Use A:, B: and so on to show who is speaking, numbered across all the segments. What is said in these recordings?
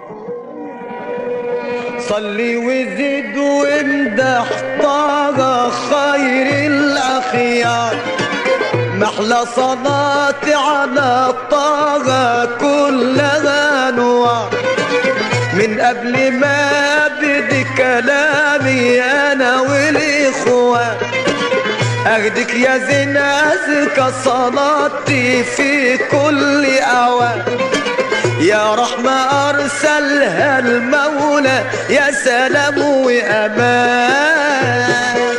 A: صلي وزد وامدح طه خير الاخيار محلى صلاتي على طه كلها انوار من قبل ما ابدي كلامي انا والاخوان اخدك يا زين ازكى صلاتي في كل اوان يا رحمة أرسلها المولى يا سلام وأمان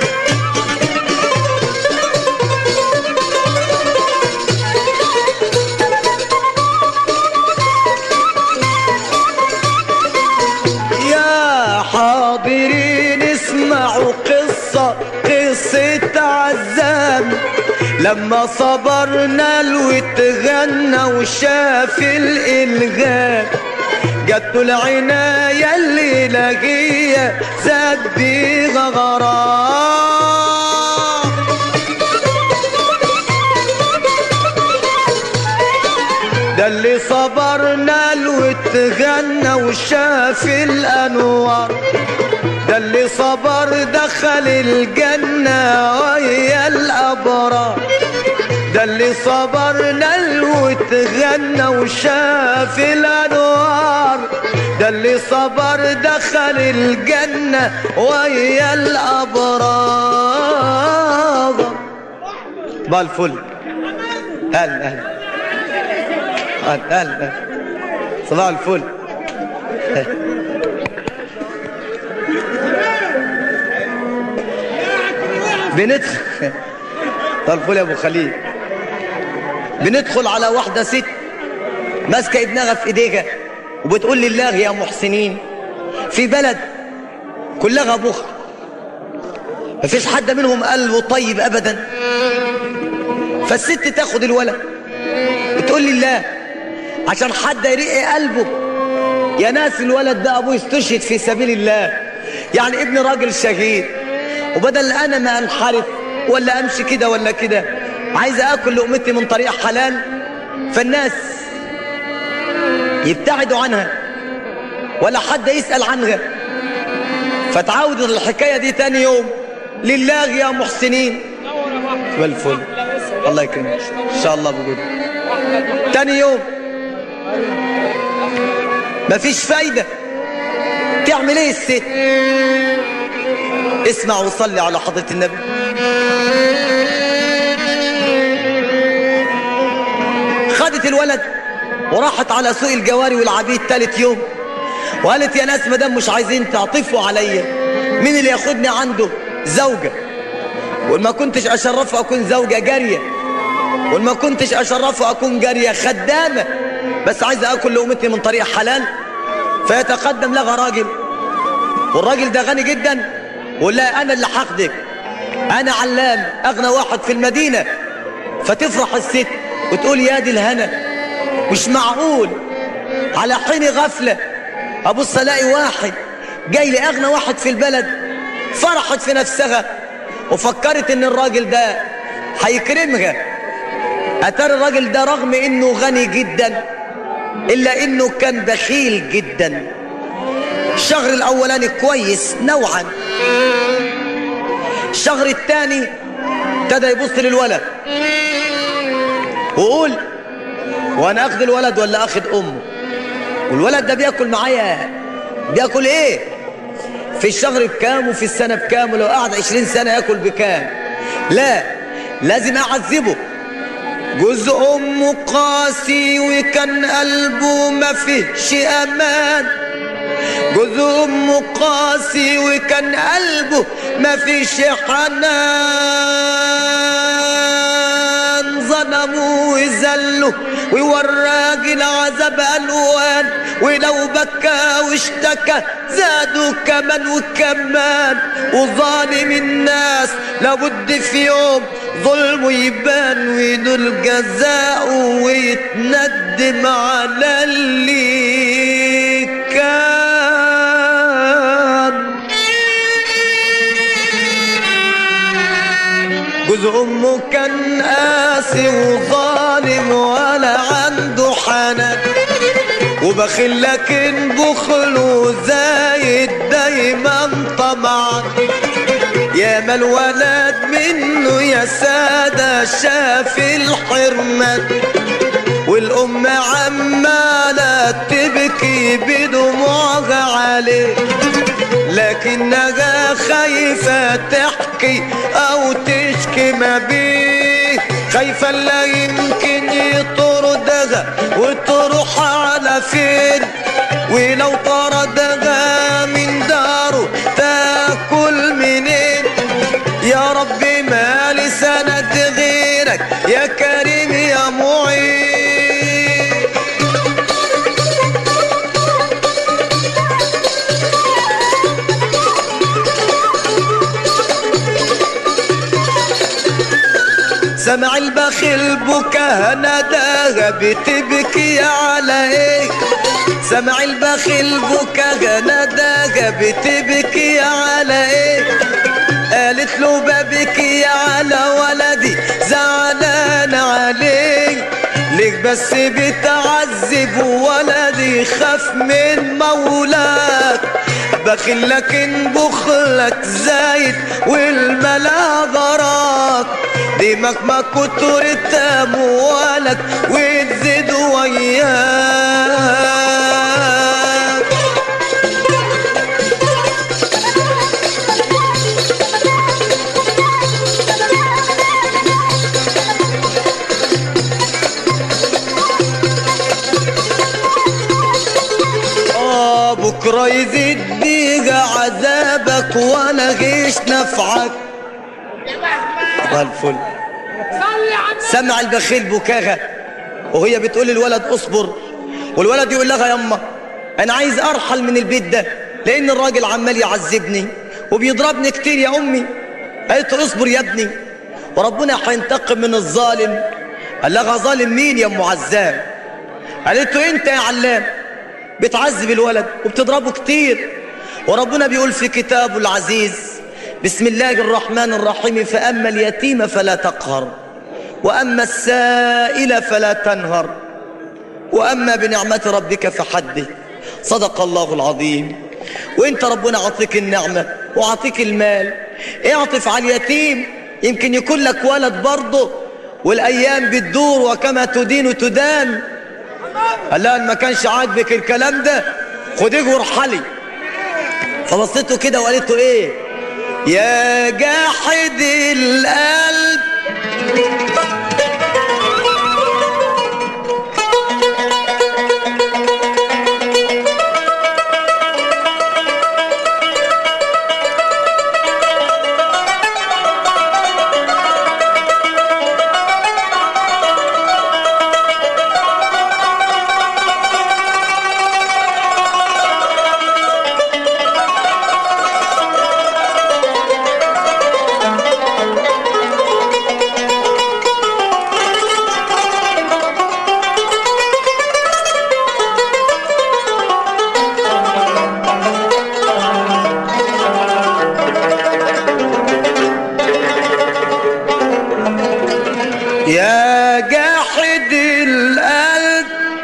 A: يا حاضرين اسمعوا قصة قصة عزام لما صبرنا واتغنى وشاف الإلغام جاته العناية اللي لاقية زاد بيها غرام ده اللي صبرنا واتغنى وشاف الأنوار ده اللي صبر دخل الجنة ويا الأبرار ده اللي صبر نل واتغنى وشاف الأنوار ده اللي صبر دخل الجنة ويا الأبرار بقى الفل هلا هلا هلا هلا صباح الفل بندخل طال الفل يا ابو خليل بندخل على واحده ست ماسكه ابنها في ايديها وبتقول لله يا محسنين في بلد كلها بخل مفيش حد منهم قلبه طيب ابدا فالست تاخد الولد بتقول لله عشان حد يرق قلبه يا ناس الولد ده ابوه استشهد في سبيل الله يعني ابن راجل شهيد وبدل انا ما انحرف ولا امشي كده ولا كده عايز اكل لقمتي من طريق حلال فالناس يبتعدوا عنها ولا حد يسأل عنها فتعود الحكاية دي تاني يوم لله يا محسنين والفل الله يكرمك ان شاء الله بوجود تاني يوم مفيش فايدة تعمل ايه الست اسمع وصلي على حضرة النبي خدت الولد وراحت على سوق الجواري والعبيد تالت يوم وقالت يا ناس مدام مش عايزين تعطفوا عليا مين اللي ياخدني عنده زوجة وما كنتش اشرفه اكون زوجة جارية وما كنتش اشرفه اكون جارية خدامة بس عايز اكل لقمتي من طريق حلال فيتقدم لها راجل والراجل ده غني جدا ولا انا اللي هاخدك انا علام اغنى واحد في المدينة فتفرح الست وتقول يا دي الهنا مش معقول على حين غفلة ابص الاقي واحد جاي لي اغنى واحد في البلد فرحت في نفسها وفكرت ان الراجل ده هيكرمها اتاري الراجل ده رغم انه غني جدا الا انه كان بخيل جدا الشهر الاولاني كويس نوعا الشهر الثاني ابتدى يبص للولد وقول وانا اخد الولد ولا اخد امه والولد ده بياكل معايا بياكل ايه في الشهر بكام وفي السنة بكام ولو قعد عشرين سنة ياكل بكام لا لازم اعذبه جوز امه قاسي وكان قلبه ما فيهش امان جوز امه قاسي وكان قلبه ما فيش حنان ظلموا وذلوا ووراج العذاب الوان ولو بكى واشتكى زادوا كمان وكمان وظالم الناس لابد في يوم ظلمه يبان وينول جزاءه ويتندم على اللي كان جوز امه كان قاسي وظالم ولا عنده حنان وبخل لكن بخله زايد دايما طمعا يا ما الولد منه يا سادة شاف الحرمان والأم عمالة تبكي بدموعها عليه لكنها خايفة تحكي أو تشكي ما بيه خايفة لا يمكن يطردها وتروح على فين ولو طردها من داره تاكل منين يا رب ما لي سند غيرك يا كريم يا معين سمع البخيل بكاها نداها بتبكي على ايه سمع البخيل بكاها نداها بتبكي على ايه قالت له ببكي على ولدي زعلان عليه ليك بس بتعذب ولدي خاف من مولاك بخيل لكن بخلك زايد والملا غراك دماغ ما كترت اموالك وتزيد وياك آه بكرة يزيد بيجا عذابك ولا غيش نفعك الله الفل
B: صلي على النبي
A: سمع البخيل بكاها وهي بتقول للولد اصبر والولد يقول لها يما انا عايز ارحل من البيت ده لان الراجل عمال يعذبني وبيضربني كتير يا امي قالت له اصبر يا ابني وربنا هينتقم من الظالم قال لها ظالم مين يا ام عزام قالت له انت يا علام بتعذب الولد وبتضربه كتير وربنا بيقول في كتابه العزيز بسم الله الرحمن الرحيم فأما اليتيم فلا تقهر وأما السائل فلا تنهر وأما بنعمة ربك فحدث صدق الله العظيم وانت ربنا عطيك النعمة وعطيك المال اعطف على اليتيم يمكن يكون لك ولد برضه والأيام بتدور وكما تدين تدان قال لها إن ما كانش عاجبك الكلام ده خديه وارحلي فبصيته كده وقالت له ايه يا جاحد القلب يا جاحد القلب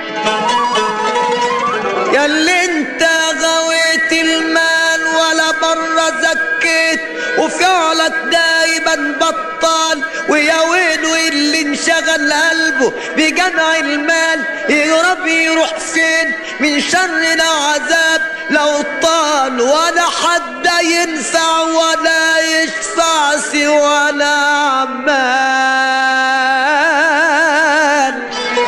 A: يا اللي انت غويت المال ولا مرة زكيت وفعلك دايما بطال ويا ويله اللي انشغل قلبه بجمع المال يهرب يروح فين من شرنا عذاب لو طال ولا حد ينفع ولا يشفع سوانا عمال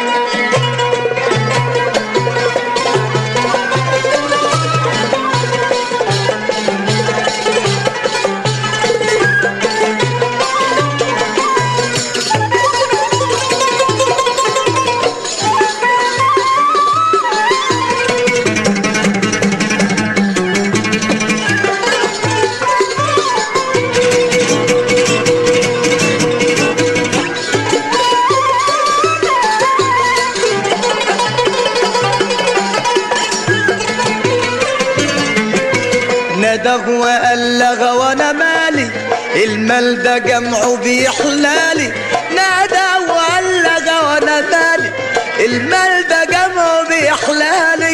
A: ندغ وألغ وانا مالي المال ده جمعه بيحلالي نادى وألغ وانا مالي المال ده جمعه بيحلالي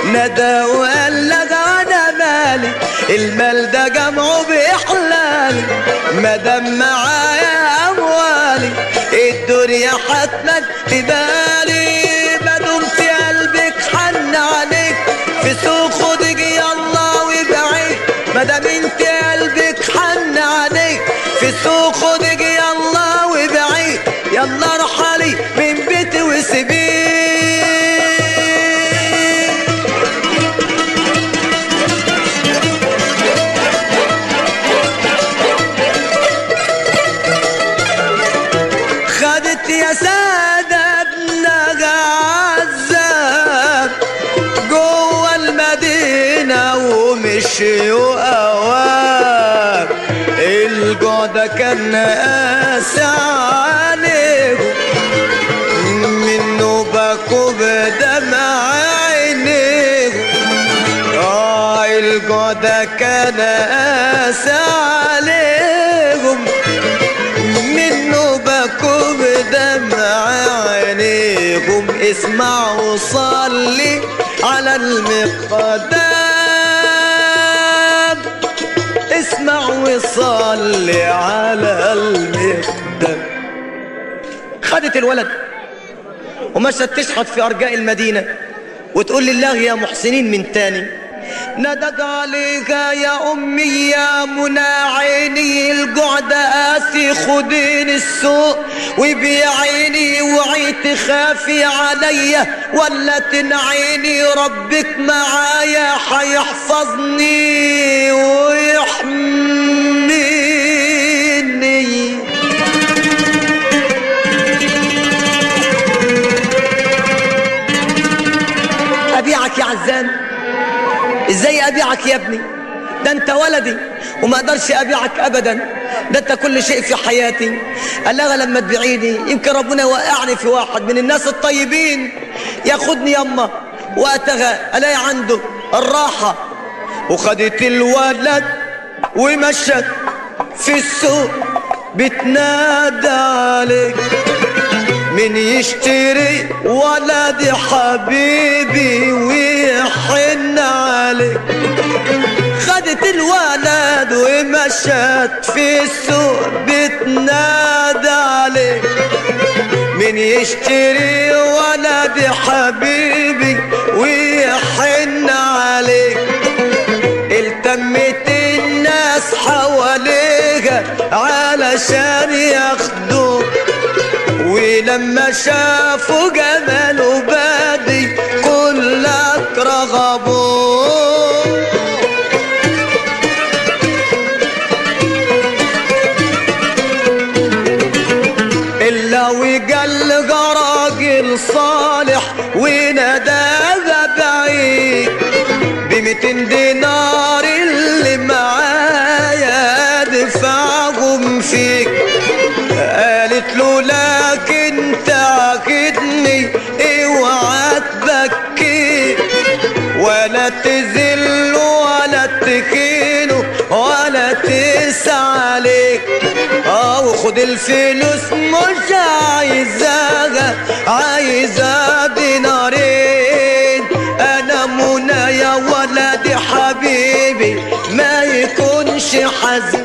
A: ندى وقال لك انا مالي المال ده جمعه بإحلالي مادام معايا أموالي الدنيا حتما في بالي ما دمت قلبك حن عليك في سوق خدك يلا وابعد ما دام انت قلبك حن عليك في سوق خدك يلا وابعد يلا ارحلي من بيتي وسيبيه خدت يا سادة ابنها عزاب جوه المدينة ومشيوا أواب الجوع كان قاسي عليهم منه بكوا بدمع عينيهم اه الجوع كان قاسي عليهم منه بكوا بدمع عينيكم اسمعوا صلي على المقدام اسمع وصلي على المقدام خدت الولد ومشت تشحت في أرجاء المدينة وتقول لله يا محسنين من تاني ندق عليك يا أمي يا منى عيني القعد قاسي خدين السوق وبيعيني وعيت خافي عليا ولا تنعيني ربك معايا حيحفظني ويحميني أبيعك يا عزام ازاي ابيعك يا ابني ده انت ولدي وما اقدرش ابيعك ابدا ده انت كل شيء في حياتي قال لها لما تبيعيني يمكن ربنا يوقعني في واحد من الناس الطيبين ياخدني يما وقتها الاقي عنده الراحه وخدت الولد ومشت في السوق بتنادى عليك من يشتري ولدي حبيبي ويحن عليك خدت الولد ومشت في السوق بتنادى عليك من يشتري ولدي حبيبي ويحن عليك التمت الناس حواليها علشان ياخدوك ولما شافوا جماله بادي كلك رغبوه إلا وقال راجل صالح وناداها بعيد بمتين دينار اللي معايا دفعهم فيك قالت له لكن تعقدني اوعى تبكي ولا تذل ولا تكينه ولا تسعى عليك اه وخد الفلوس مش عايزاها عايزة دينارين انا منى يا ولدي حبيبي ما يكونش حزين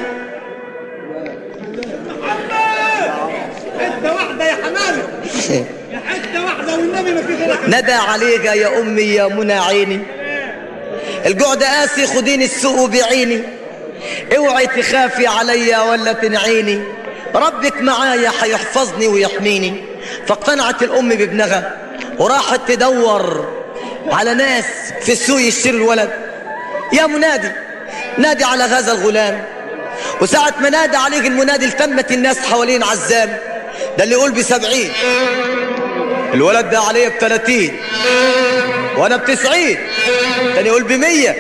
B: حته واحده يا حمامه يا حته واحده والنبي ما في غير
A: ندى عليك يا امي يا منى عيني الجوع ده قاسي خديني السوق وبيعيني اوعي تخافي عليا ولا تنعيني ربك معايا حيحفظني ويحميني فاقتنعت الام بابنها وراحت تدور على ناس في السوق يشتروا الولد يا منادي نادي على هذا الغلام وساعة ما نادى عليه المنادي التمت الناس حوالين عزام ده اللي يقول بسبعين الولد ده عليه بثلاثين وانا بتسعين تاني يقول بمية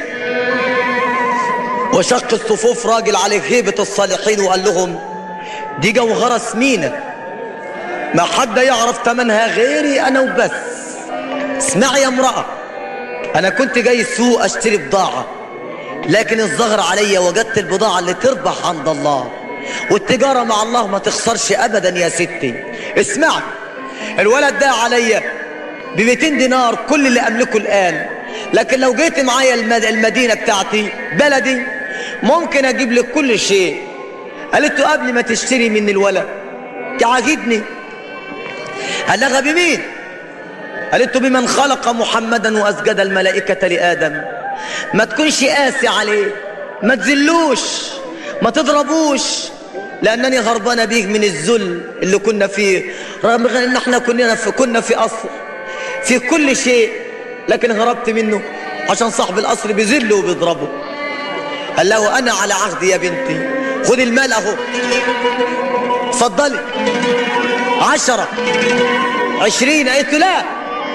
A: وشق الصفوف راجل عليه هيبة الصالحين وقال لهم دي جوهرة سمينة ما حد يعرف تمنها غيري انا وبس اسمعي يا امرأة انا كنت جاي السوق اشتري بضاعة لكن الظهر عليا وجدت البضاعة اللي تربح عند الله والتجارة مع الله ما تخسرش ابدا يا ستي اسمعي الولد ده عليا ب 200 دينار كل اللي املكه الان لكن لو جيت معايا المد- المدينة بتاعتي بلدي ممكن اجيب لك كل شيء قالت له قبل ما تشتري مني الولد تعاجبني قال لها بمين قالت له بمن خلق محمدا واسجد الملائكة لآدم ما تكونش قاسي عليه ما تذلوش ما تضربوش لأنني غربانة بيه من الذل اللي كنا فيه رغم ان احنا كنا في كنا في قصر في كل شيء لكن هربت منه عشان صاحب القصر بيذله وبيضربه قال له انا على عهدي يا بنتي خد المال اهو اتفضلي عشرة عشرين قالت له لا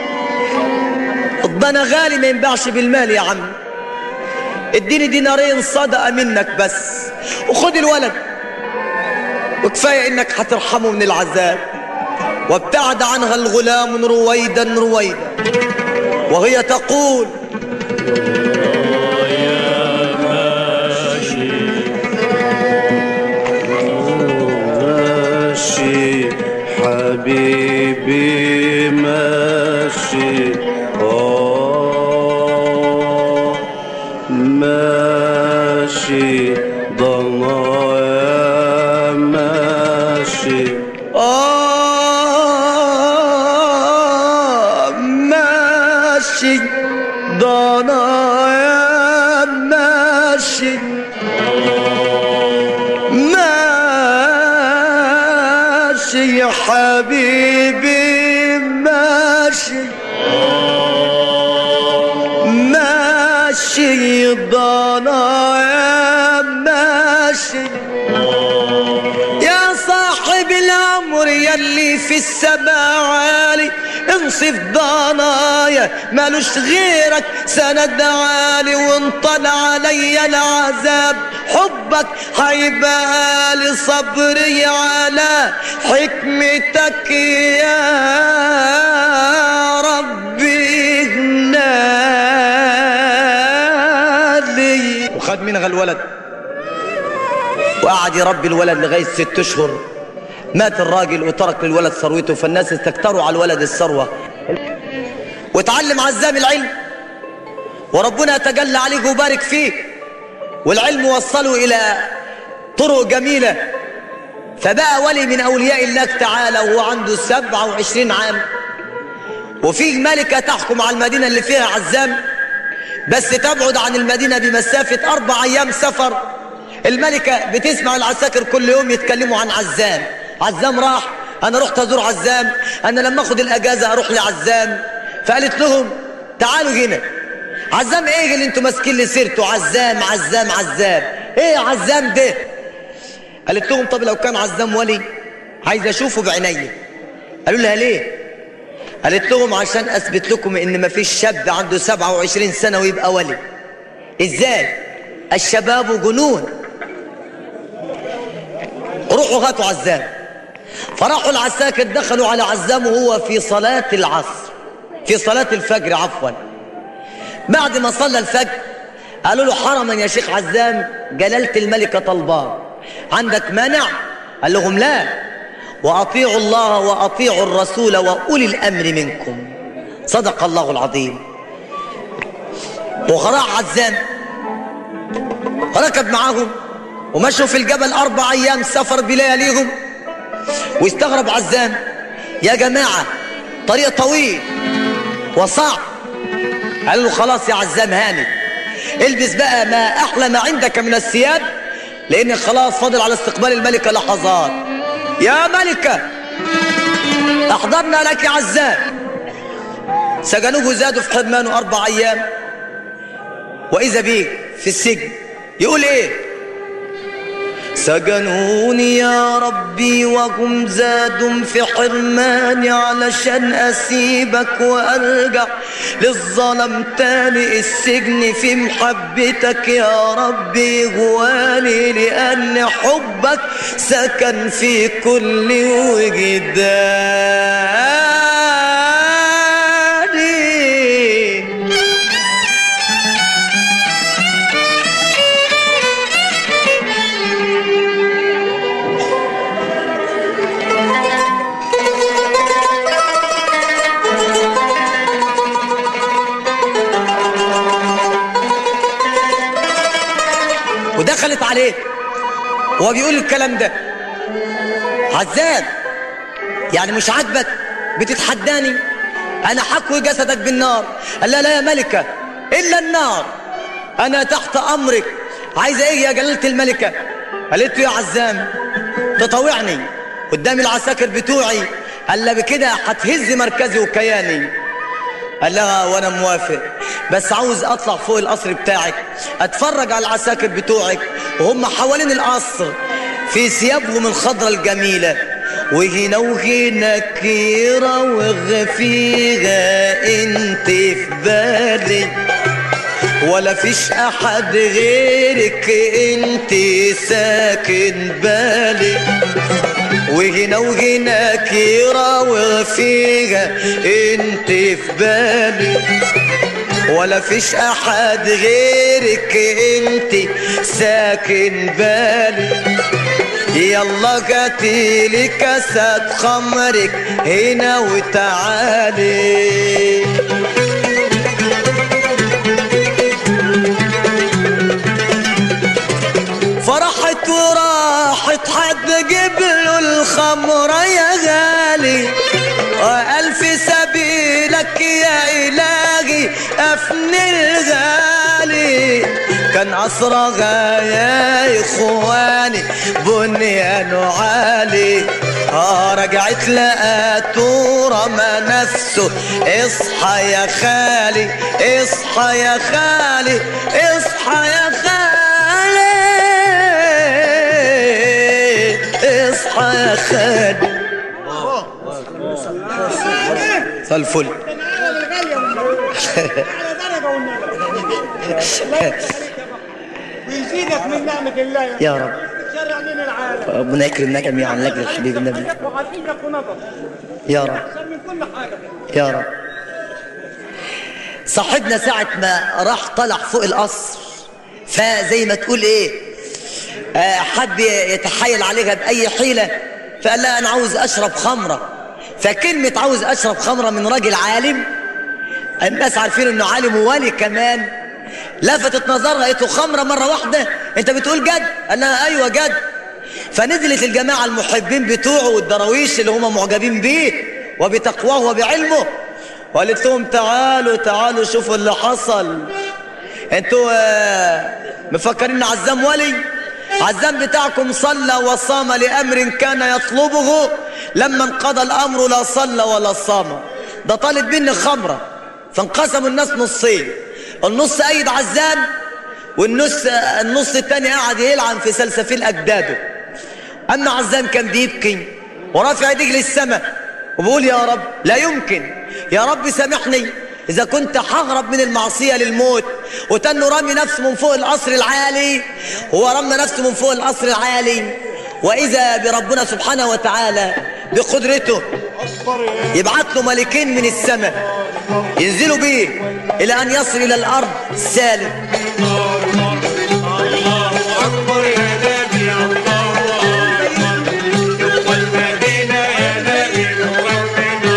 A: ده انا غالي ما ينباعش بالمال يا عم اديني دينارين صدقة منك بس وخد الولد وكفاية انك هترحمه من العذاب وابتعد عنها الغلام رويدا رويدا وهي تقول
C: ماشي حبيبي ماشي آه ماشي ضنايا ماشي
A: آه ماشي ضنايا ماشي ماشي يا حبيبي ماشي ماشي ضنايا ماشي يا صاحب الامر يلي في السماء عالي انصف ضنايا مالوش غيرك سند عالي وانطل علي العذاب حبك هيبقى لي صبري على حكمتك يا ربي نادي وخد منها الولد وقعد يربي الولد لغاية ست أشهر مات الراجل وترك للولد ثروته فالناس استكتروا على الولد الثروة واتعلم عزام العلم وربنا يتجلى عليه وبارك فيه والعلم وصله إلى طرق جميلة فبقى ولي من أولياء الله تعالى وهو عنده سبعة وعشرين عام وفيه ملكة تحكم على المدينة اللي فيها عزام بس تبعد عن المدينة بمسافة أربع أيام سفر الملكة بتسمع العساكر كل يوم يتكلموا عن عزام عزام راح أنا رحت أزور عزام أنا لما أخد الأجازة أروح لعزام فقالت لهم تعالوا هنا عزام إيه اللي أنتوا ماسكين لي سيرته عزام عزام عزام إيه عزام ده قالت لهم طب لو كان عزام ولي عايز أشوفه بعيني قالوا لها ليه قالت لهم عشان اثبت لكم ان مفيش شاب عنده 27 سنه ويبقى ولي ازاي الشباب جنون روحوا هاتوا عزام فراحوا العساكر دخلوا على عزام وهو في صلاة العصر في صلاة الفجر عفوا بعد ما صلى الفجر قالوا له حرما يا شيخ عزام جلالة الملكة طلبان عندك مانع قال لهم لا وأطيعوا الله وأطيعوا الرسول وأولي الأمر منكم صدق الله العظيم وخراع عزام ركب معاهم ومشوا في الجبل أربع أيام سفر بلياليهم واستغرب عزام يا جماعة طريق طويل وصعب قال له خلاص يا عزام هاني البس بقى ما أحلى ما عندك من الثياب لأن خلاص فاضل على استقبال الملكة لحظات يا ملكة أحضرنا لك عزام سجنوه زادوا في حرمانه أربع أيام وإذا بيه في السجن يقول إيه سجنوني يا ربي وهم زادوا في حرماني علشان أسيبك وأرجع للظلم تاني السجن في محبتك يا ربي غواني لأن حبك سكن في كل وجداني دخلت عليه وهو بيقول الكلام ده عزام يعني مش عاجبك بتتحداني انا حكوي جسدك بالنار قال لا لا يا ملكة الا النار انا تحت امرك عايزة ايه يا جلالة الملكة قالت له يا عزام تطوعني قدام العساكر بتوعي قال لا بكده هتهز مركزي وكياني قال لها وانا موافق بس عاوز اطلع فوق القصر بتاعك اتفرج على العساكر بتوعك وهم حوالين القصر في ثيابهم الخضرة الجميلة وهنا وهنا كيرة وغفيرة انت في بالي ولا فيش احد غيرك انت ساكن بالي وهنا وهنا كيرة وفيها انت في بالي ولا فيش احد غيرك انت ساكن بالي يلا جاتيلي كاسات خمرك هنا وتعالي فرحت وراحت حد جيب له الخمرة يا غالي وألف سبيلك يا إلهي أفني الغالي كان أسرغا يا إخواني بنيان عالي آه رجعت لقاته رمى نفسه اصحى يا خالي اصحى يا خالي اصحى يا خالي اصحى يا خالي صار الفل
B: على الغالية والنبي على درجة والنبي الله يفتح عليك يا بابا. ويزيدك من نعمة الله يا
A: يا رب
B: شرع لنا العالم
A: ربنا يكرمنا جميعا لاجل الحبيب النبي
B: وعافيتك ونظر
A: يا رب
B: احسن من كل حاجة
A: يا رب صاحبنا ساعة ما راح طلع فوق القصر فزي ما تقول ايه آه، حب يتحايل عليها بأي حيلة فقال لها أنا عاوز أشرب خمرة فكلمة عاوز أشرب خمرة من راجل عالم الناس عارفين إنه عالم وولي كمان لفتت نظرها قالت له خمرة مرة واحدة أنت بتقول جد؟ قال لها أيوة جد فنزلت الجماعة المحبين بتوعه والدراويش اللي هم معجبين بيه وبتقواه وبعلمه وقالت لهم تعالوا تعالوا شوفوا اللي حصل انتوا آه، مفكرين عزام ولي عزام بتاعكم صلى وصام لأمر كان يطلبه لما انقضى الأمر لا صلى ولا صام ده طالب مني خمرة فانقسموا الناس نصين النص أيد عزام والنص النص التاني قاعد يلعن في سلسفيل أجداده أما عزام كان بيبكي ورافع يديه للسماء وبقول يا رب لا يمكن يا رب سامحني إذا كنت ههرب من المعصية للموت وتنه رمي نفسه من فوق القصر العالي هو رمى نفسه من فوق القصر العالي وإذا بربنا سبحانه وتعالى بقدرته يبعث له ملكين من السماء ينزلوا بيه إلى أن يصل إلى الأرض سالم
D: أكبر يا نبي الله أكبر والمدينة يا نبي ربنا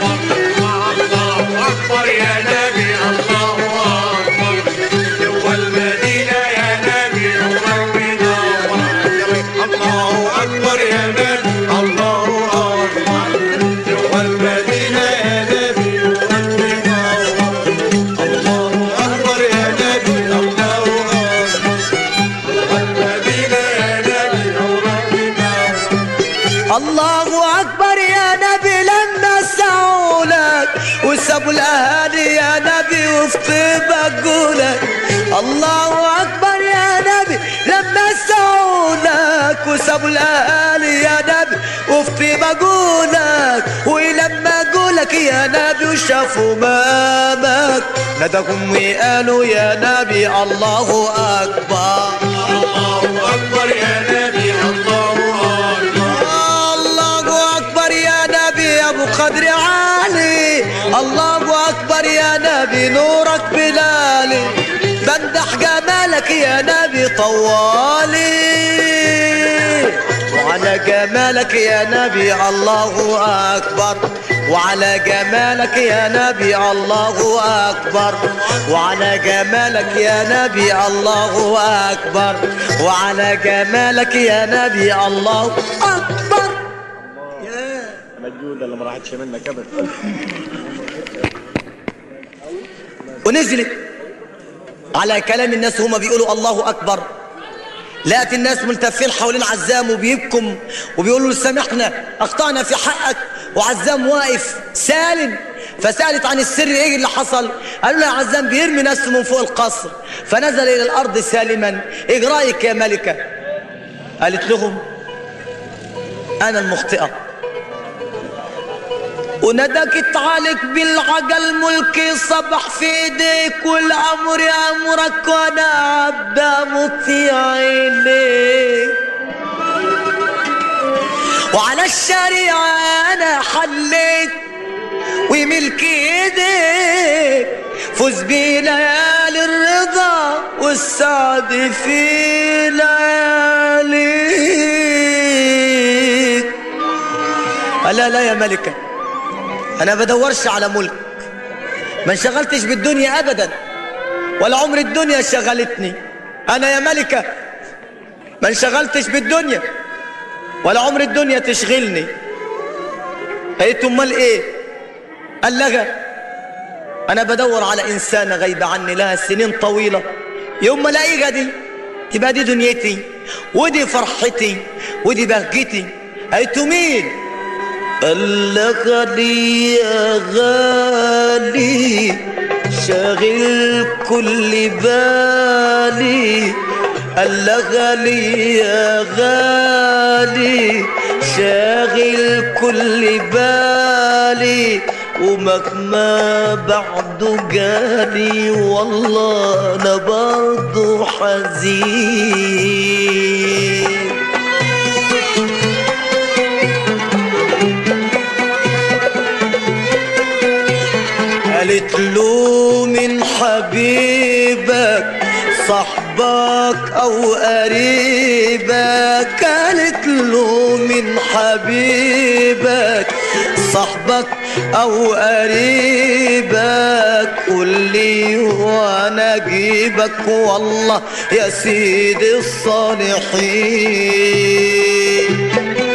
D: الله أكبر يا نبي الله أكبر والمدينة يا نبي ربنا الله أكبر يا نبي الله أكبر والمدينة يا نبي ربنا الله أكبر يا نبي الله أكبر والمدينة يا نبي ربنا
A: الله أكبر يا نبي لما سعولك وسابوا الأهالي يا نبي وفي طيبك قولك الله أكبر يا نبي لما سعولك وسابوا الأهالي يا نبي وفي طيبك قولك ولما قولك يا نبي وشافوا مامك ندهم وقالوا يا نبي الله أكبر
D: الله أكبر يا نبي الله أكبر
A: الله أكبر يا نبي يا أبو قدر عالي الله أكبر يا نبي نورك بلالي بمدح جمالك يا نبي طوالي وعلى جمال جمالك يا نبي الله أكبر وعلى جمالك يا نبي الله أكبر وعلى جمالك يا نبي الله أكبر وعلى جمالك يا نبي الله أكبر
B: مجودة اللي ما راحتش منك ابدا
A: ونزلت على كلام الناس هما بيقولوا الله أكبر لقت الناس ملتفين حوالين عزام وبيبكم وبيقولوا له سامحنا أخطأنا في حقك وعزام واقف سالم فسألت عن السر ايه اللي حصل قالوا له يا عزام بيرمي نفسه من فوق القصر فنزل إلى الأرض سالما ايه رأيك يا ملكة قالت لهم أنا المخطئة وندكت عليك بالعجل ملكي صبح في ايديك والامر امرك وانا عبد مطيع اليك وعلى الشريعة انا حليت وملك ايديك فوز بليالي الرضا والسعد في لياليك لا لا يا ملكه انا بدورش على ملك ما انشغلتش بالدنيا ابدا ولا عمر الدنيا شغلتني انا يا ملكة ما انشغلتش بالدنيا ولا عمر الدنيا تشغلني قلت امال ايه قال لها انا بدور على انسانة غايبة عني لها سنين طويلة يوم ما الاقيها دي تبقى دي دنيتي ودي فرحتي ودي بهجتي قلت مين قال لك غالي يا غالي شاغل كل بالي قال لك غالي يا غالي شاغل كل بالي ومهما بعده جالي والله انا برضه حزين قالت له من حبيبك صاحبك او قريبك قالت له من حبيبك صاحبك او قريبك قول لي وانا اجيبك والله يا سيدي الصالحين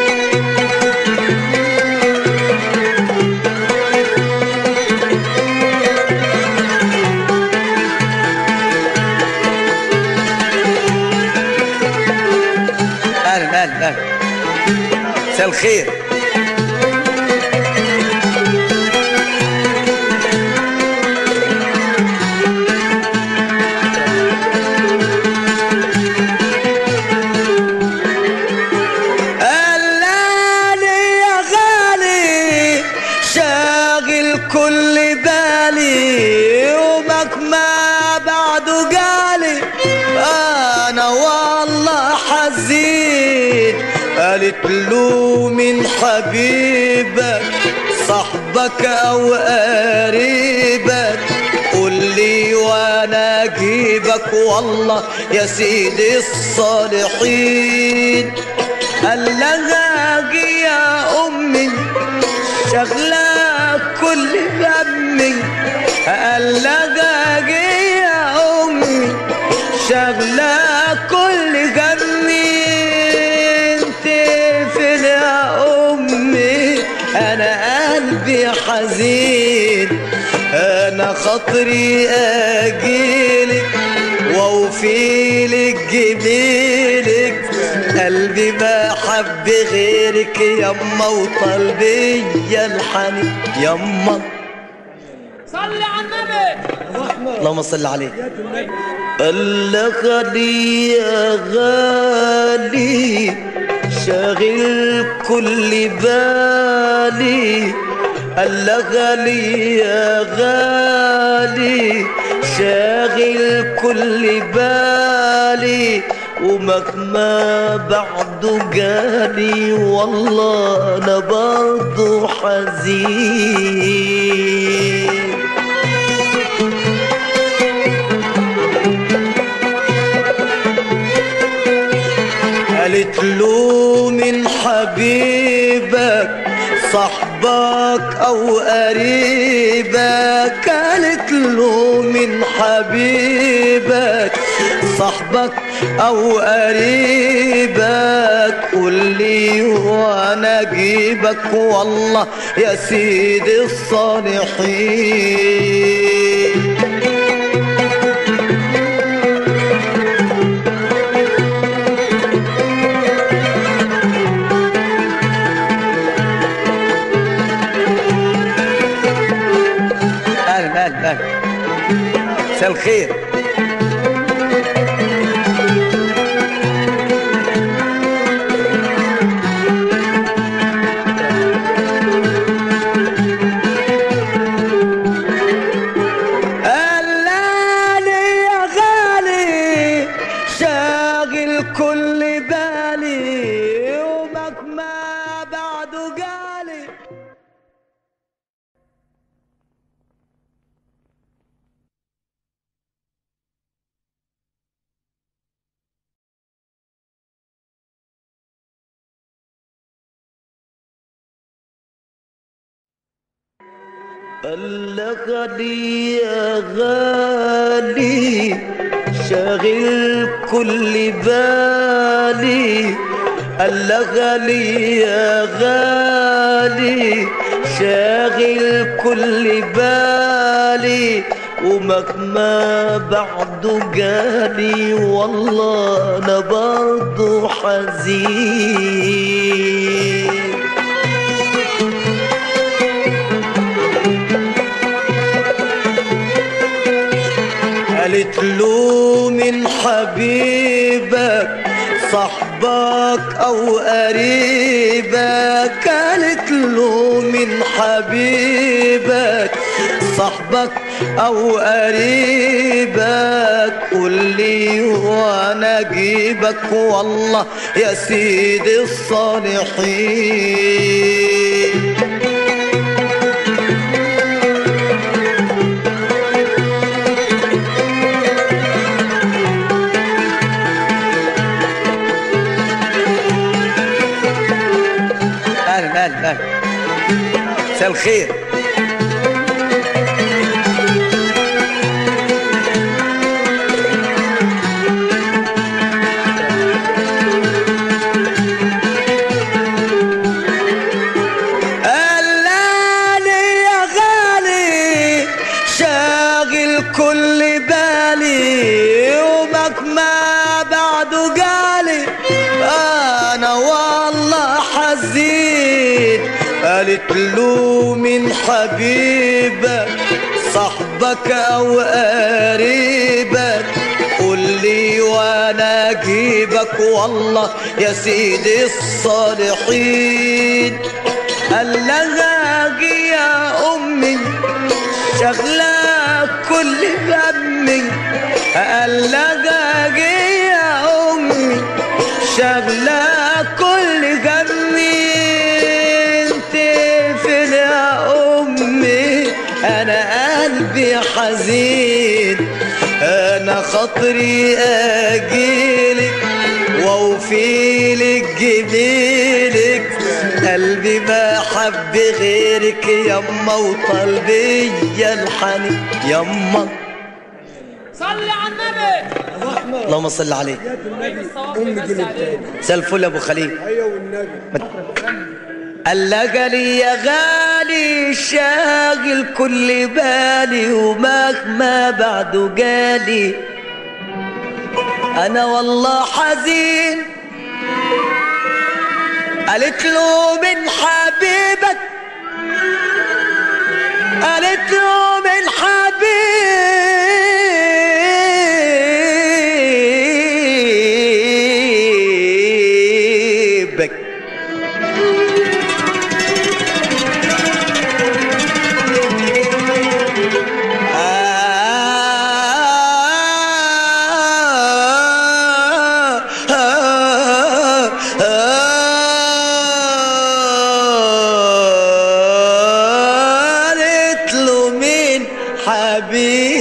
A: اهلا اهلا اهلا مساء الخير قلالي يا غالي شاغل كل بالي يومك ما بعده قالي انا والله حزين قالت له من حبيبك صاحبك او قريبك قول لي وانا اجيبك والله يا سيدي الصالحين قال لها اجي يا امي شغلة كل همي قال لها اجي يا امي شغلة كل همي انت فين يا امي انا قلبي حزين انا خاطري اجيلك واوفيلك جميلك قلبي ما حب غيرك يما وطلبي الحنين يما
E: صلي على النبي
A: اللهم صل عليه قال لك غالي يا غالي شاغل كل بالي قال لك غالي يا غالي شاغل كل بالي ومهما بعده جالي والله انا برضه حزين قالت له من حبيب صاحبك او قريبك قالت له من حبيبك صاحبك او قريبك قول لي وانا اجيبك والله يا سيدي الصالحين اهلا اهلا اهلا مساء الخير قلالي يا غالي شاغل كل بالي يومك ما بعده قالي الغالي يا غالي شاغل كل بالي الغالي يا غالي شاغل كل بالي ومهما بعده جالي والله انا برضه حزين قالت له من حبيبك صاحبك او قريبك قالت له من حبيبك صاحبك او قريبك قول لي وانا اجيبك والله يا سيدي الصالحين اهلا اهلا اهلا مساء الخير قلالي يا غالي شاغل كل بالي يومك ما بعده قالي انا والله حزين قالت له من حبيبك صاحبك او قريبك قول لي وانا اجيبك والله يا سيدي الصالحين قال لها اجي يا امي شغلة كل همي قال لها اجي يا امي شغلة كل همي انت فين يا امي انا قلبي حزين انا خاطري اجيلك واوفيلك جميلك قلبي ما حب غيرك يما وطلبي الحنين يما
E: صلي على النبي
A: اللهم صل عليه
E: ام
A: مساء الفل يا ابو خليل
B: ايوه والنبي
A: قال لها لي يا غالي شاغل كل بالي ومهما بعده جالي انا والله حزين قالت له من حبيبك قالت له من حبيبك قالت له مين حبيبك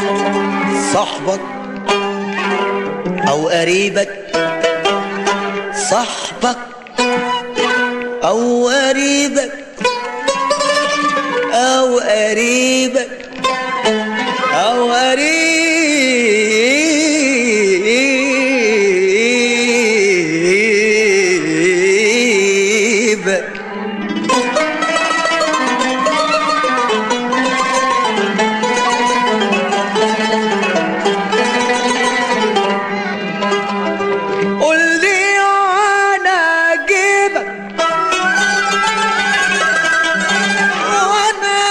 A: صاحبك او قريبك صاحبك او قريبك او قريبك او قريبك قول لي انا اجيبك وانا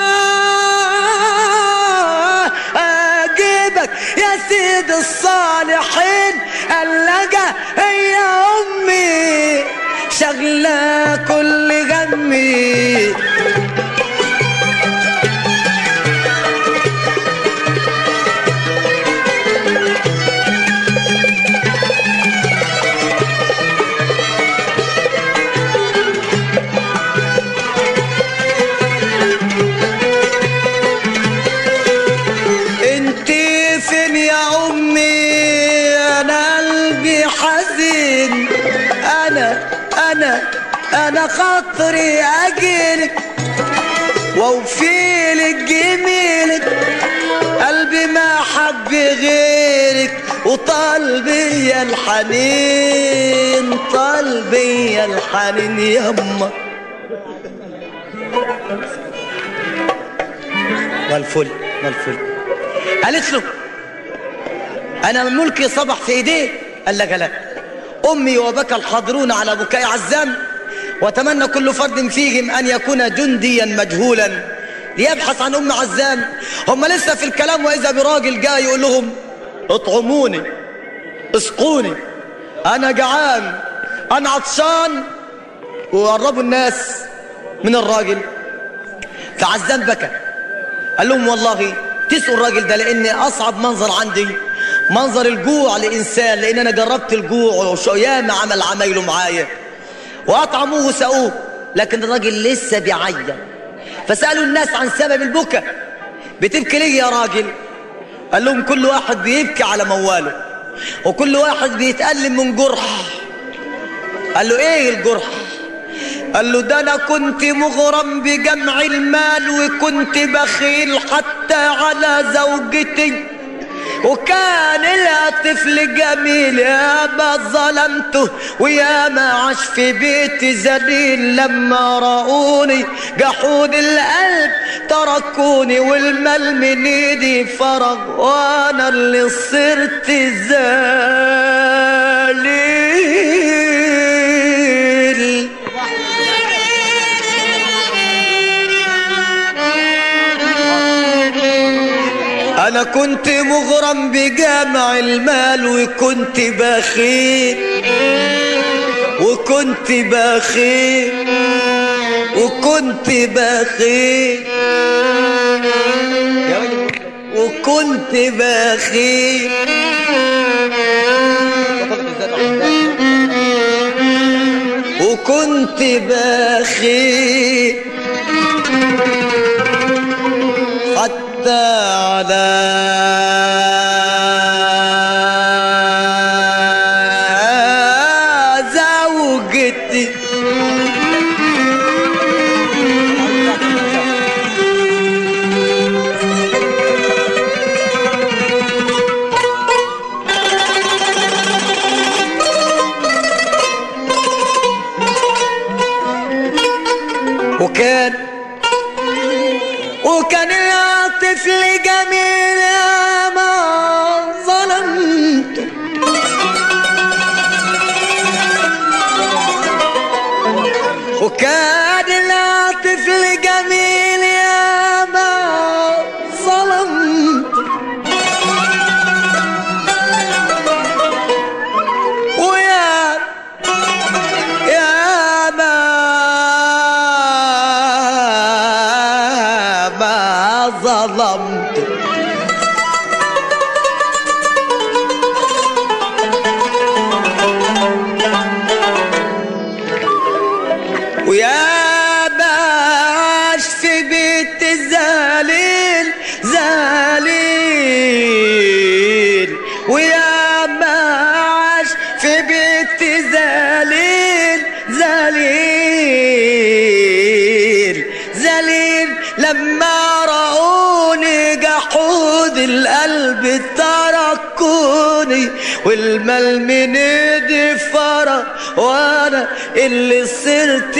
A: اجيبك يا سيد الصالحين اللجا هي امي شغله كل غمي انت فين يا امي انا قلبي حزين انا انا انا خاطري اجيلك واوفيلك جميلك قلبي ما حب غيرك وطالبي يا الحنين طالبي يا الحنين يما والفل والفل قالت له انا ملكي صبح في ايديه قال لك لا امي وبكى الحاضرون على بكاء عزام وتمنى كل فرد فيهم ان يكون جنديا مجهولا ليبحث عن ام عزام هم لسه في الكلام واذا براجل جاي يقول لهم اطعموني اسقوني انا جعان انا عطشان وقربوا الناس من الراجل فعزام بكى قال لهم والله تسقوا الراجل ده لان اصعب منظر عندي منظر الجوع لانسان لان انا جربت الجوع وياما عمل عمايله معايا واطعموه وسقوه لكن الراجل لسه بيعيا فسالوا الناس عن سبب البكا بتبكي ليه يا راجل قال لهم كل واحد بيبكي على مواله وكل واحد بيتألم من جرح قال له ايه الجرح قال له ده انا كنت مغرم بجمع المال وكنت بخيل حتى على زوجتي وكان لها طفل جميل يا ما ظلمته ويا ما عاش في بيتي ذليل لما رأوني جحود القلب تركوني والمال من ايدي فرغ وانا اللي صرت ذليل انا كنت مغرم بجمع المال وكنت بخيل وكنت بخيل وكنت بخيل وكنت بخيل وكنت بخيل حتى على زوجتي وكان وكان يا طفل جميل يا ما ظلمت وكان يا طفل جميل يا ما ظلمت ويا يا ما ما ظلمت ويا باش في بيت زليل زليل القلب تركوني والمال من ايدي فرق وانا اللي صرت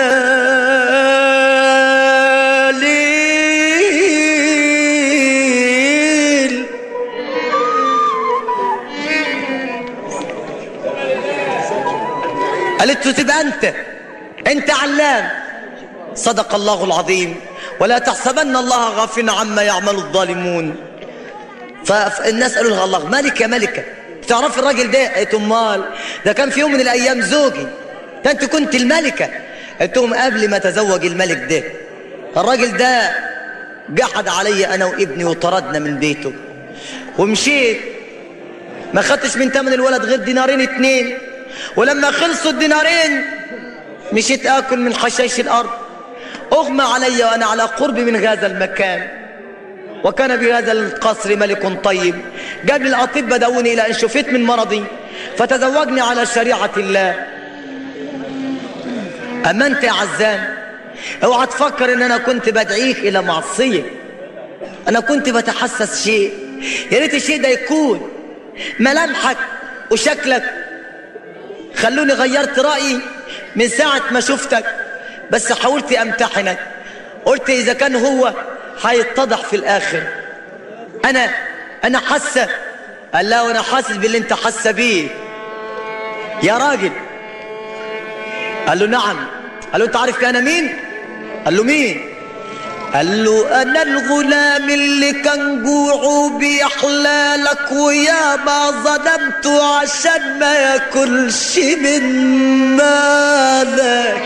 A: ذليل قالت له تبقى انت انت علام صدق الله العظيم ولا تحسبن الله غافلا عما يعمل الظالمون ف- فالناس قالوا لها الله ملكة ملكة تعرف الراجل ده قالت امال ده كان في يوم من الايام زوجي ده انت كنت الملكة قلت لهم قبل ما اتزوج الملك ده الراجل ده جحد علي انا وابني وطردنا من بيته ومشيت ما خدتش من تمن الولد غير دينارين اتنين ولما خلصوا الدينارين مشيت اكل من حشائش الارض اغمى علي وانا على قرب من هذا المكان وكان بهذا القصر ملك طيب جاب لي الاطباء دعوني الى ان شفيت من مرضي فتزوجني على شريعه الله اما انت يا عزام اوعى تفكر ان انا كنت بدعيك الى معصيه انا كنت بتحسس شيء يا ريت الشيء ده يكون ملامحك وشكلك خلوني غيرت رأيي من ساعة ما شفتك بس حاولت امتحنك قلت اذا كان هو هيتضح في الاخر انا انا حاسه قال لا وانا حاسس باللي انت حاسه بيه يا راجل قال له نعم قال له انت عارف انا مين قال له مين قال له انا الغلام اللي كان جوعه بيحلالك ويا ما ظلمته عشان ما ياكلش من مالك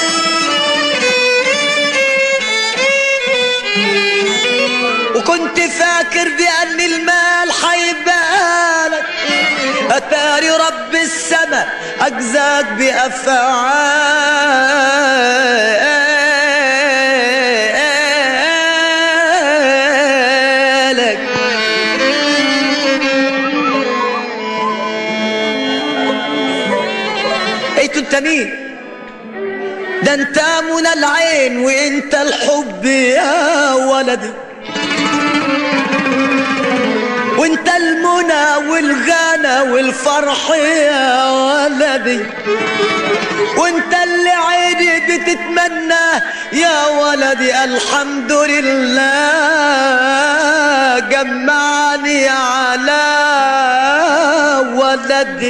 A: وكنت فاكر بأن المال حيبقى لك أتاري رب السماء أجزاك بأفعالك ايتوا انت مين ده انت منى العين وانت الحب يا ولدي وانت المنى والغنى والفرح يا ولدي وانت اللي عيني بتتمنى يا ولدي الحمد لله جمعني على ولدي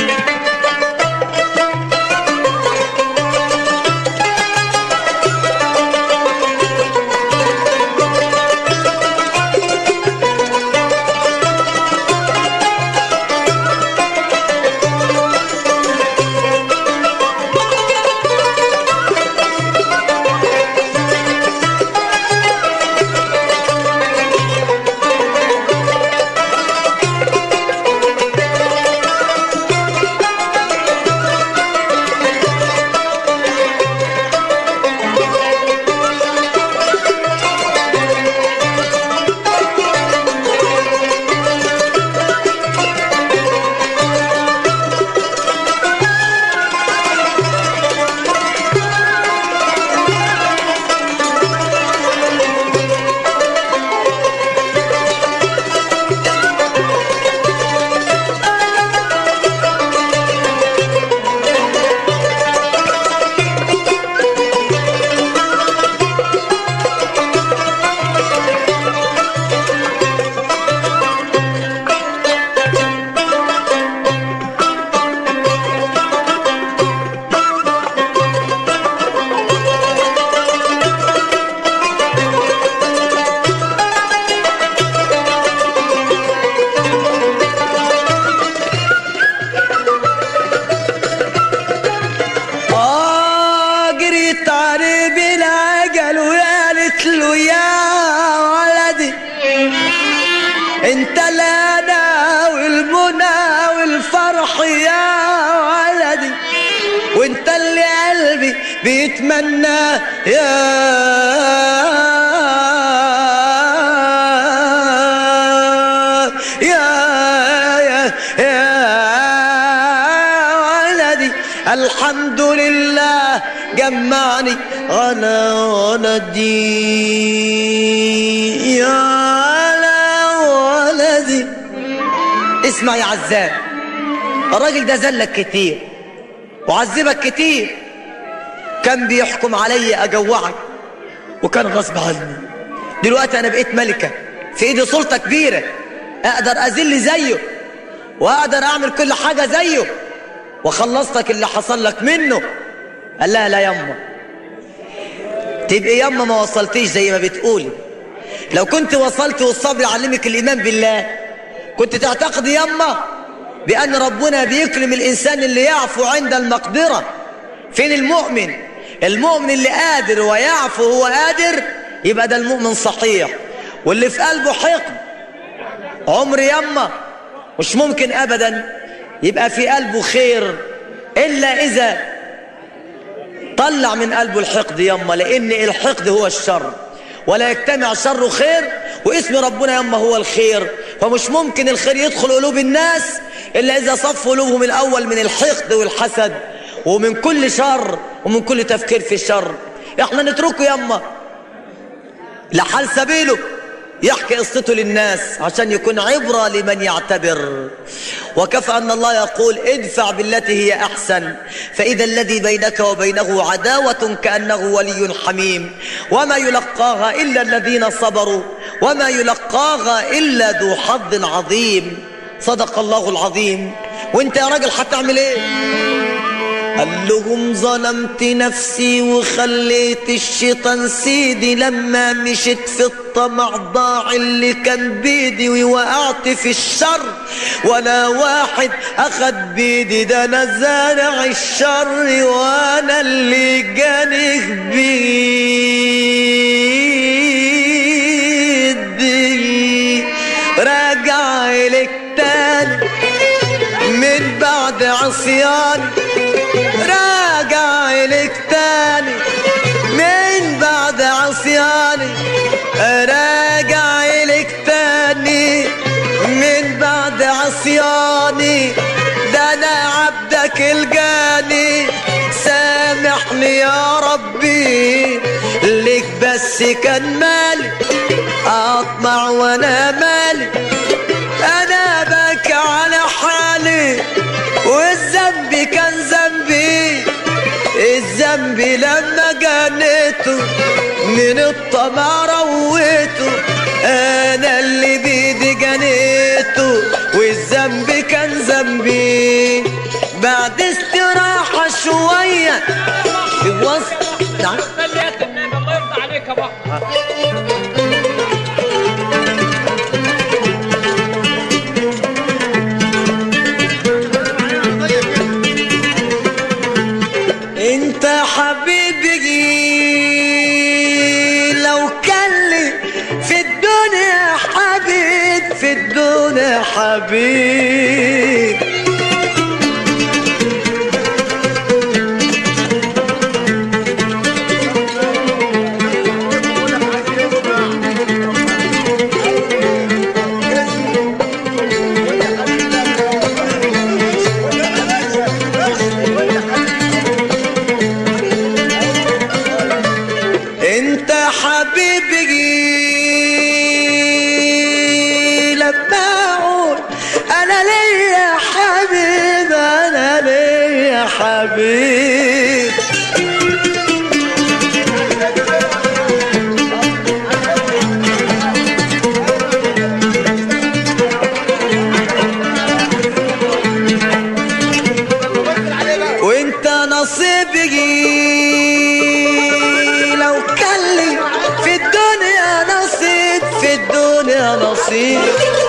A: آه جريت عليه بالعجل وقالت له يا ولدي انت الانا والمنى والفرح يا ولدي وانت اللي قلبي بيتمنى يا يا يا يا ولدي الحمد لله جمعني على ولدي يا على اسمع يا عزام الراجل ده زلك كتير وعذبك كتير كان بيحكم عليا اجوعك وكان غصب عني دلوقتي انا بقيت ملكة في ايدي سلطة كبيرة اقدر اذل زيه واقدر اعمل كل حاجة زيه وخلصتك اللي حصل لك منه قال لها لا يما تبقي يما ما وصلتيش زي ما بتقولي لو كنت وصلت والصبر يعلمك الايمان بالله كنت تعتقد يما بان ربنا بيكرم الانسان اللي يعفو عند المقدره فين المؤمن المؤمن اللي قادر ويعفو هو قادر يبقى ده المؤمن صحيح واللي في قلبه حقد عمر يما مش ممكن ابدا يبقى في قلبه خير الا اذا طلع من قلبه الحقد يما لان الحقد هو الشر ولا يجتمع شر خير واسم ربنا يما هو الخير فمش ممكن الخير يدخل قلوب الناس الا اذا صفوا قلوبهم الاول من الحقد والحسد ومن كل شر ومن كل تفكير في الشر احنا نتركه يما لحال سبيله يحكي قصته للناس عشان يكون عبرة لمن يعتبر وكفى أن الله يقول ادفع بالتي هي أحسن فإذا الذي بينك وبينه عداوة كأنه ولي حميم وما يلقاها إلا الذين صبروا وما يلقاها إلا ذو حظ عظيم صدق الله العظيم وانت يا راجل هتعمل ايه قال لهم ظلمت نفسي وخليت الشيطان سيدي لما مشيت في الطمع ضاع اللي كان بيدي ووقعت في الشر ولا واحد اخد بيدي ده انا زارع الشر وانا اللي جاني بيدي راجع لك تاني من بعد عصيان راجع لك تاني من بعد عصياني راجع لك تاني من بعد عصياني ده انا عبدك الجاني سامحني يا ربي لك بس كان مالي اطمع وانا مالي انا بكى على حالي والذنب كان ذنبي الذنب لما جنيته من الطمع رويته انا اللي بيدي جنيته والذنب كان ذنبي بعد استراحة شوية وسط نعم
E: خليت النبي الله يرضى عليك يا بحر
A: انت حبيبي لو كان لي في الدنيا حبيب في الدنيا حبيب انت حبيبي لما اقول انا ليا حبيب انا ليا حبيب وانت نصيبي لو كان لي في الدنيا نصيب في الدنيا نصيب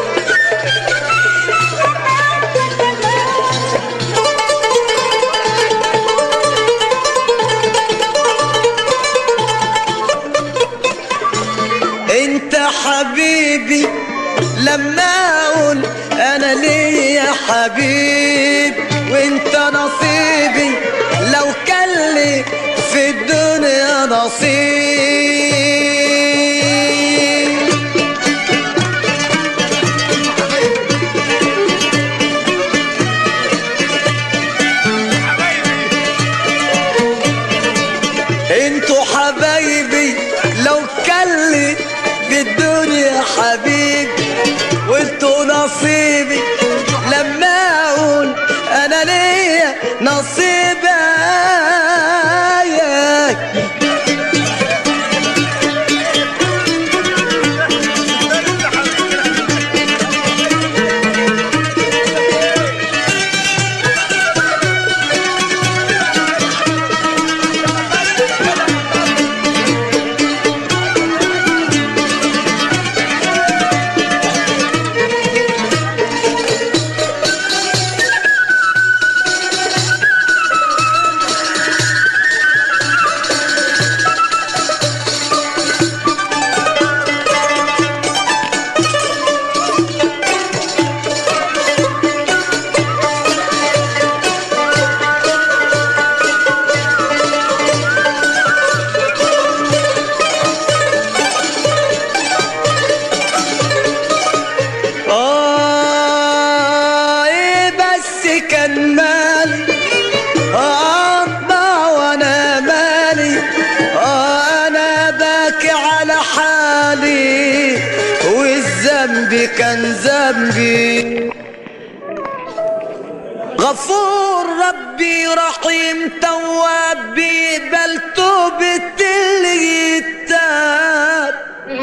A: انت حبيبي لما اقول انا ليا حبيب وانت نصيبي لو كان لي في الدنيا نصيب انتوا حبايبي لو كان لي في الدنيا حبيب وانتوا نصيبي ذنبي كان ذنبي غفور ربي رحيم تواب بيقبل توبة اللي يتاب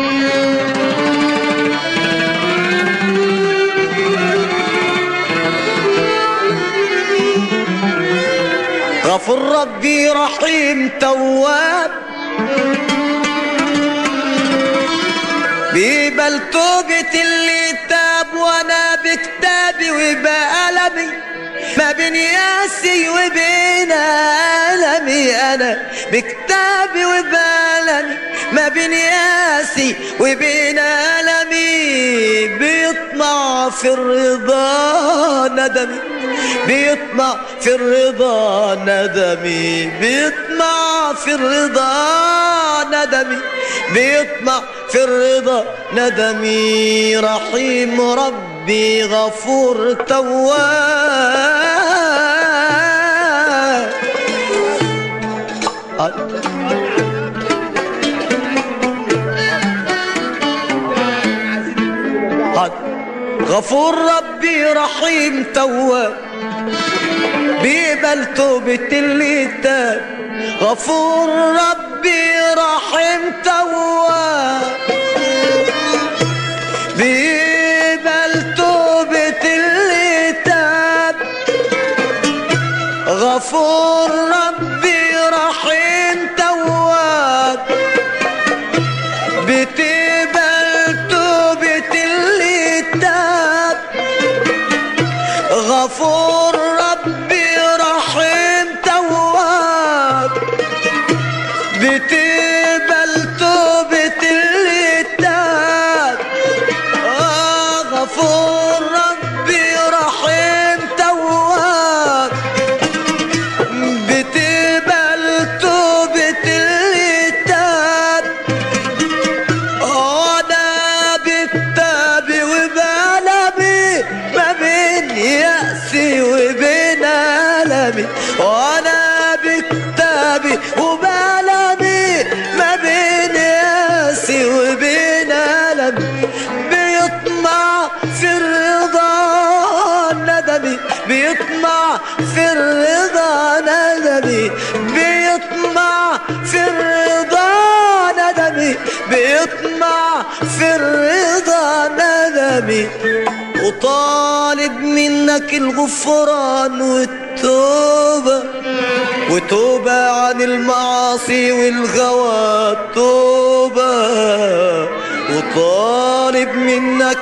A: غفور ربي رحيم تواب بيقبل توبة اللي تاب وانا بكتابي وبقلمي ما بين ياسي وبين ألمي أنا بكتابي وبقلمي ما بين ياسي وبين ألمي بيطمع في الرضا ندمي بيطمع في الرضا ندمي بيطمع في الرضا ندمي بيطمع في الرضا ندمي رحيم ربي غفور تواب غفور ربي رحيم تواب بيقبل توبة اللي تاب غفور ربي رحيم تواب بيقبل توبة اللي تاب غفور ربي رحيم تواب بتقبل توبة اللي تاب غفور ربي رحيم تواب بتقبل توبة اللي تاب آه غفور ربي رحيم تواب بتقبل توبة اللي تاب انا بكتابي وبقلمي ما بين يأسي وبين ألمي وانا بكتابي وبقلمي ما بين يأسي وبين ألمي بيطمع في الرضا ندمي بيطمع في الرضا ندمي بيطمع في الرضا ندمي بيطمع في الرضا ندمي وطالب منك الغفران والتوبة وتوبة عن المعاصي والغوى توبة وطالب منك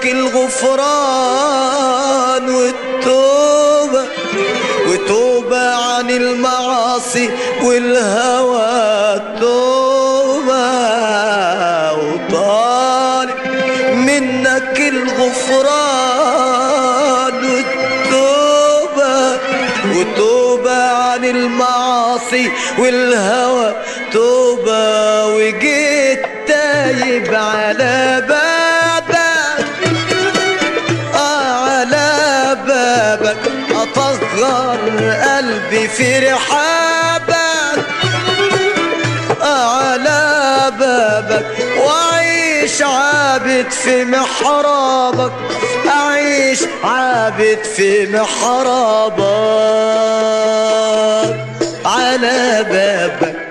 A: الغفران والتوبة وتوبة عن المعاصي والهوى توبة وطالب منك الغفران والتوبة وتوبة عن المعاصي والهوى توبة وجيت تايب على بابك آه على بابك أطهر قلبي في رحابك آه على بابك وأعيش عابد في محرابك أعيش عابد في محرابك على بابك